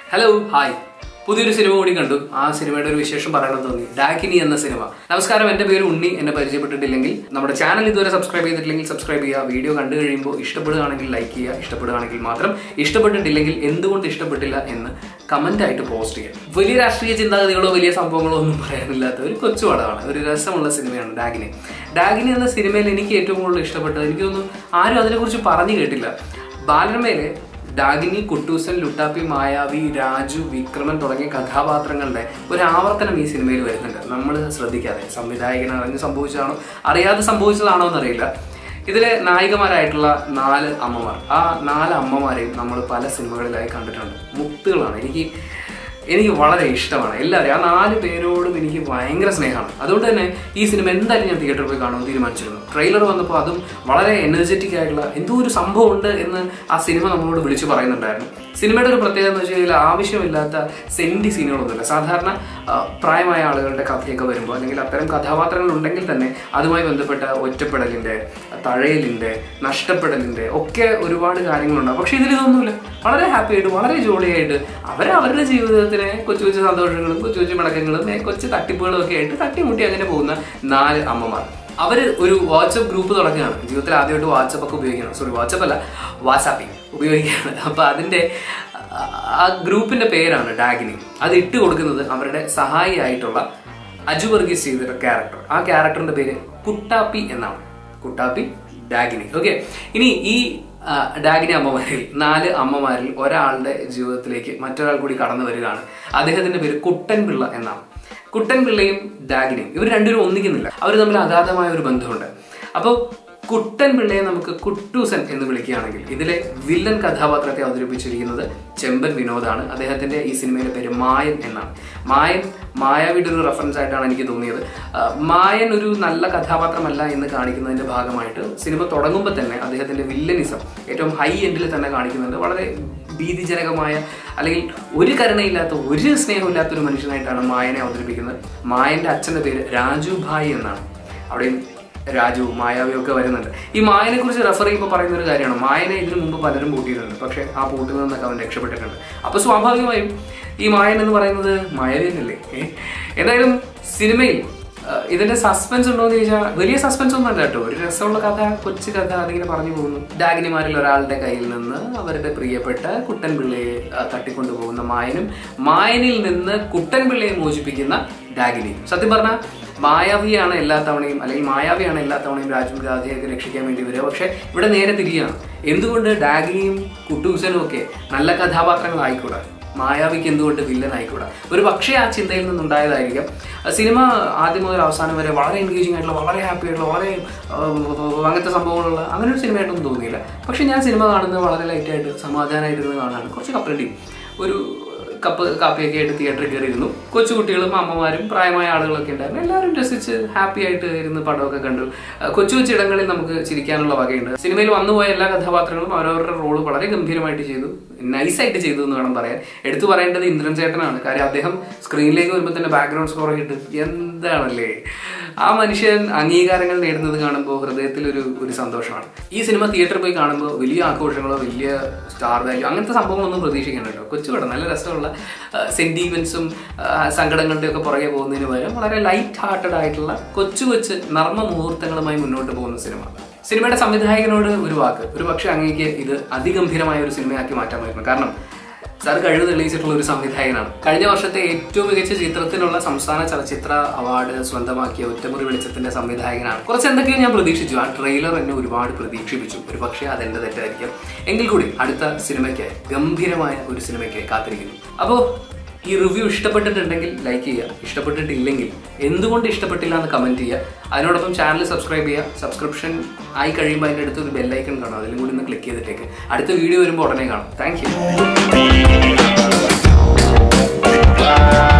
Hello hi പുതിയൊരു cinema കൂടി കണ്ടു ആ സിനിമയുടെ ഒരു വിശേഷം പറയണം തോന്നി ഡാക്കിനി എന്ന സിനിമ നമസ്കാരം എൻ്റെ പേര് ഉണ്ണി എന്നെ പരിചയപ്പെട്ടിട്ടില്ലെങ്കിൽ നമ്മുടെ ചാനൽ ഇതുവരെ സബ്സ്ക്രൈബ് ചെയ്തിട്ടില്ലെങ്കിൽ സബ്സ്ക്രൈബ് ചെയ്യുക വീഡിയോ കണ്ടു കഴിയുമ്പോൾ ഇഷ്ടപ്പെടുകയാണെങ്കിൽ ലൈക്ക് ചെയ്യുക ഇഷ്ടപ്പെടുകയാണെങ്കിൽ മാത്രം ഇഷ്ടപ്പെട്ടിട്ടില്ലെങ്കിൽ എന്തുകൊണ്ട് ഇഷ്ടപ്പെട്ടില്ല എന്ന് കമന്റ് ആയിട്ട് പോസ്റ്റ് ചെയ്യുക വലിയ രാഷ്ട്രീയ ചിന്താഗതികളോ വലിയ സംഭവങ്ങളോ ഒന്നും പറയാനില്ലാത്ത ഒരു കൊച്ചു പടമാണ് ഒരു രസമുള്ള സിനിമയാണ് ഡാഗിനി ഡാഗിനി എന്ന സിനിമയിൽ എനിക്ക് ഏറ്റവും കൂടുതൽ ഇഷ്ടപ്പെട്ടത് എനിക്ക് തോന്നുന്നു ആരും അതിനെക്കുറിച്ച് പറഞ്ഞു കേട്ടില്ല ബാലരമയിലെ ഡാഗിനി കുട്ടൂസൻ ലുട്ടാപ്പി മായാവി രാജു വിക്രമൻ തുടങ്ങിയ കഥാപാത്രങ്ങളുടെ ഒരു ആവർത്തനം ഈ സിനിമയിൽ വരുന്നുണ്ട് നമ്മൾ ശ്രദ്ധിക്കാതെ സംവിധായകൻ അറിഞ്ഞ് സംഭവിച്ചതാണോ അറിയാതെ സംഭവിച്ചതാണോ എന്നറിയില്ല ഇതിലെ നായികമാരായിട്ടുള്ള നാല് അമ്മമാർ ആ നാല് അമ്മമാരെയും നമ്മൾ പല സിനിമകളിലായി കണ്ടിട്ടുണ്ട് മുത്തുകളാണ് എനിക്ക് എനിക്ക് വളരെ ഇഷ്ടമാണ് എല്ലാവരും ആ നാല് പേരോടും എനിക്ക് ഭയങ്കര സ്നേഹമാണ് അതുകൊണ്ട് തന്നെ ഈ സിനിമ എന്തായാലും ഞാൻ തിയേറ്ററിൽ പോയി കാണുമെന്ന് തീരുമാനിച്ചിരുന്നു ട്രെയിലർ വന്നപ്പോൾ അതും വളരെ എനർജറ്റിക് ആയിട്ടുള്ള എന്തോ ഒരു സംഭവം ഉണ്ട് എന്ന് ആ സിനിമ നമ്മളോട് വിളിച്ചു പറയുന്നുണ്ടായിരുന്നു സിനിമയുടെ ഒരു പ്രത്യേകത എന്ന് വെച്ച് കഴിഞ്ഞാൽ ആവശ്യമില്ലാത്ത സെൻറ്റി സീനുകളൊന്നുമില്ല സാധാരണ ആ, പ്രായമായ ആളുകളുടെ കഥയൊക്കെ വരുമ്പോൾ അല്ലെങ്കിൽ അത്തരം കഥാപാത്രങ്ങൾ ഉണ്ടെങ്കിൽ തന്നെ അതുമായി ബന്ധപ്പെട്ട ഒറ്റപ്പെടലിൻ്റെ തഴയലിൻ്റെ നഷ്ടപ്പെടലിൻ്റെ ഒക്കെ ഒരുപാട് കാര്യങ്ങളുണ്ടാവും പക്ഷേ ഇതിലിതൊന്നുമില്ല വളരെ ഹാപ്പി ആയിട്ട് വളരെ ജോളിയായിട്ട് അവർ അവരുടെ ജീവിതത്തിനെ കൊച്ചു കൊച്ചു സന്തോഷങ്ങളും കൊച്ചു കൊച്ചു മടക്കങ്ങളും ഏ, കൊച്ചു തട്ടിപ്പുകളും ഒക്കെ ആയിട്ട് തട്ടിമുട്ടി അങ്ങനെ പോകുന്ന നാല് അമ്മമാർ അവർ ഒരു വാട്സപ്പ് ഗ്രൂപ്പ് തുടങ്ങുകയാണ് ജീവിതത്തിൽ ആദ്യമായിട്ട് വാട്സപ്പ് ഒക്കെ ഉപയോഗിക്കണം സോറി വാട്സപ്പ് അല്ല വാട്സാപ്പിംഗ് ഉപയോഗിക്കുകയാണ് അപ്പോൾ അതിൻ്റെ ആ- ആ ഗ്രൂപ്പിന്റെ പേരാണ് ഡാഗിനി അത് ഇട്ട് കൊടുക്കുന്നത് അവരുടെ സഹായിയായിട്ടുള്ള അജു വർഗീസ് ചെയ്തൊരു ക്യാരക്ടർ ആ ക്യാരക്ടറിന്റെ പേര് കുട്ടാപ്പി എന്നാണ് കുട്ടാപ്പി ഡാഗിനി ഓക്കെ ഇനി ഈ ആ, ഡാഗിനി അമ്മമാരിൽ നാല് അമ്മമാരിൽ ഒരാളുടെ ജീവിതത്തിലേക്ക് മറ്റൊരാൾ കൂടി കടന്നു വരികയാണ് അദ്ദേഹത്തിന്റെ പേര് കുട്ടൻപിള്ള എന്നാണ് കുട്ടൻപിള്ളയും ഡാഗിനിയും ഇവർ രണ്ടുപേരും ഒന്നിക്കുന്നില്ല അവർ തമ്മിൽ അഗാധമായ ഒരു ബന്ധമുണ്ട് അപ്പോൾ കുട്ടൻ പിള്ളയെ നമുക്ക് കുട്ടൂസൻ എന്ന് വിളിക്കുകയാണെങ്കിൽ ഇതിലെ വില്ലൻ കഥാപാത്രത്തെ അവതരിപ്പിച്ചിരിക്കുന്നത് ചെമ്പൻ വിനോദാണ് അദ്ദേഹത്തിന്റെ ഈ സിനിമയിലെ പേര് മായൻ എന്നാണ് മായൻ മായാവിയുടെ ഒരു റെഫറൻസ് ആയിട്ടാണ് എനിക്ക് തോന്നിയത് ആ, മായൻ ഒരു നല്ല കഥാപാത്രമല്ല എന്ന് കാണിക്കുന്നതിന്റെ ഭാഗമായിട്ട് സിനിമ തുടങ്ങുമ്പോൾ തന്നെ അദ്ദേഹത്തിന്റെ വില്ലനിസം ഏറ്റവും ഹൈ എൻഡിൽ തന്നെ കാണിക്കുന്നുണ്ട് വളരെ ഭീതിജനകമായ അല്ലെങ്കിൽ ഒരു കരുണയില്ലാത്ത ഒരു സ്നേഹമില്ലാത്ത ഒരു മനുഷ്യനായിട്ടാണ് മായനെ അവതരിപ്പിക്കുന്നത് മായന്റെ അച്ഛന്റെ പേര് രാജു ഭായ് എന്നാണ് അവിടെയും രാജു മായാവിയും ഒക്കെ വരുന്നുണ്ട് ഈ മായനെ കുറിച്ച് റെഫർ ചെയ്യുമ്പോൾ പറയുന്ന ഒരു കാര്യമാണ് മായനെ ഇതിനു മുമ്പ് പലരും പൂട്ടിയിട്ടുണ്ട് പക്ഷേ ആ പൂട്ടിൽ നിന്നൊക്കെ അവൻ രക്ഷപ്പെട്ടിട്ടുണ്ട് അപ്പോൾ സ്വാഭാവികമായും ഈ മായൻ എന്ന് പറയുന്നത് മായവി തന്നെയല്ലേ ഏ? എന്തായാലും സിനിമയിൽ ആ, ഇതിന്റെ സസ്പെൻസ് ഉണ്ടോ എന്ന് ചോദിച്ചാൽ വലിയ സസ്പെൻസ് ഒന്നും അല്ല കേട്ടോ ഒരു രസമുള്ള കഥ കൊച്ചു കഥ അതിങ്ങനെ പറഞ്ഞു പോകുന്നു ഡാഗിനിമാരിൽ ഒരാളുടെ കയ്യിൽ നിന്ന് അവരുടെ പ്രിയപ്പെട്ട കുട്ടൻപിള്ളയെ ആ, തട്ടിക്കൊണ്ടുപോകുന്ന മായനും മായനിൽ നിന്ന് കുട്ടൻപിള്ളയെ മോചിപ്പിക്കുന്ന ഡാഗിനിയും സത്യം പറഞ്ഞാൽ മായാവിയാണ് എല്ലാ തവണയും അല്ലെങ്കിൽ മായാവിയാണ് എല്ലാ തവണയും രാജു രാധയൊക്കെ രക്ഷിക്കാൻ വേണ്ടി വരിക പക്ഷെ ഇവിടെ നേരെ തിരികെയാണ് എന്തുകൊണ്ട് ഡാഗിനിയും കുട്ടൂസനും ഒക്കെ നല്ല കഥാപാത്രങ്ങളായിക്കൂടാ മായാവിക്ക് എന്തുകൊണ്ട് വില്ലൻ ആയിക്കൂടാ ഒരു പക്ഷേ ആ ചിന്തയിൽ നിന്നുണ്ടായതായിരിക്കാം ആ സിനിമ ആദ്യം മുതൽ അവസാനം വരെ വളരെ എൻഗേജിങ് ആയിട്ടുള്ള വളരെ ഹാപ്പി ആയിട്ടുള്ള വളരെ ആ, അങ്ങനത്തെ സംഭവങ്ങളുള്ള അങ്ങനെ ഒരു സിനിമയായിട്ടൊന്നും തോന്നിയില്ല പക്ഷെ ഞാൻ സിനിമ കാണുന്നത് വളരെ ലൈറ്റായിട്ട് സമാധാനമായിട്ടിരുന്ന് കാണാനാണ് കുറച്ച് കപ്പലണ്ടിയും ഒരു കപ്പ് കാപ്പിയൊക്കെ ആയിട്ട് തിയേറ്ററിൽ കയറിയിരുന്നു കൊച്ചുകുട്ടികളും അമ്മമാരും പ്രായമായ ആളുകളൊക്കെ ഉണ്ടായിരുന്നു എല്ലാവരും രസിച്ച് ഹാപ്പി ആയിട്ട് ഇരുന്ന് പടമൊക്കെ കണ്ടു അഹ് കൊച്ചു കൊച്ചു ഇടങ്ങളിൽ നമുക്ക് ചിരിക്കാനുള്ള വകയുണ്ട് സിനിമയിൽ വന്നുപോയ എല്ലാ കഥാപാത്രങ്ങളും അവരവരുടെ റോള് വളരെ ഗംഭീരമായിട്ട് ചെയ്തു നൈസായിട്ട് ചെയ്തു എന്ന് വേണം പറയാൻ എടുത്തു പറയേണ്ടത് ഇന്ദ്രൻ ചേട്ടനാണ് കാര്യം അദ്ദേഹം സ്ക്രീനിലേക്ക് വരുമ്പോൾ തന്നെ ബാക്ക്ഗ്രൗണ്ട് സ്കോർ ഇട്ട് എന്താണല്ലേ ആ മനുഷ്യൻ അംഗീകാരങ്ങൾ നേടുന്നത് കാണുമ്പോൾ ഹൃദയത്തിൽ ഒരു ഒരു സന്തോഷമാണ് ഈ സിനിമ തിയേറ്ററിൽ പോയി കാണുമ്പോൾ വലിയ ആഘോഷങ്ങളോ വലിയ സ്റ്റാർ വാല്യൂ അങ്ങനത്തെ സംഭവങ്ങളൊന്നും പ്രതീക്ഷിക്കേണ്ട കേട്ടോ കൊച്ചുപടം നല്ല രസമുള്ള സെന്റിമെന്റ്സും സങ്കടങ്ങളുടെ ഒക്കെ പുറകെ പോകുന്നതിന് പകരം വളരെ ലൈറ്റ് ഹാർട്ടഡ് ആയിട്ടുള്ള കൊച്ചു കൊച്ചു നർമ്മ മുഹൂർത്തങ്ങളുമായി മുന്നോട്ട് പോകുന്ന സിനിമ സിനിമയുടെ സംവിധായകനോട് ഒരു വാക്ക് ഒരു പക്ഷേ അങ്ങേക്ക് ഇത് അതിഗംഭീരമായ ഒരു സിനിമയാക്കി മാറ്റാമായിരുന്നു കാരണം സാർ കഴിവ് തെളിയിച്ചിട്ടുള്ള ഒരു സംവിധായകനാണ് കഴിഞ്ഞ വർഷത്തെ ഏറ്റവും മികച്ച ചിത്രത്തിനുള്ള സംസ്ഥാന ചലച്ചിത്ര അവാർഡ് സ്വന്തമാക്കിയ ഒറ്റമുറി വെളിച്ചത്തിന്റെ സംവിധായകനാണ് കുറച്ച് എന്തൊക്കെയോ ഞാൻ പ്രതീക്ഷിച്ചു ആ ട്രെയിലർ എന്നെ ഒരുപാട് പ്രതീക്ഷിപ്പിച്ചു ഒരു പക്ഷേ അതെന്റെ തെറ്റായിരിക്കും എങ്കിൽ കൂടി അടുത്ത സിനിമയ്ക്കായി ഗംഭീരമായ ഒരു സിനിമയ്ക്കായി കാത്തിരിക്കുന്നു അപ്പോൾ ഈ റിവ്യൂ ഇഷ്ടപ്പെട്ടിട്ടുണ്ടെങ്കിൽ ലൈക്ക് ചെയ്യുക ഇഷ്ടപ്പെട്ടിട്ടില്ലെങ്കിൽ എന്തുകൊണ്ട് ഇഷ്ടപ്പെട്ടില്ല എന്ന് കമന്റ് ചെയ്യുക അതിനോടൊപ്പം ചാനൽ സബ്സ്ക്രൈബ് ചെയ്യുക സബ്സ്ക്രിപ്ഷൻ ആയി കഴിയുമ്പോൾ അതിൻ്റെ അടുത്ത് ഒരു ബെല്ലൈക്കൺ കാണും അതിലും കൂടി ഒന്ന് ക്ലിക്ക് ചെയ്തിട്ടേക്ക് അടുത്ത വീഡിയോ വരുമ്പോൾ ഉടനെ കാണും താങ്ക് യു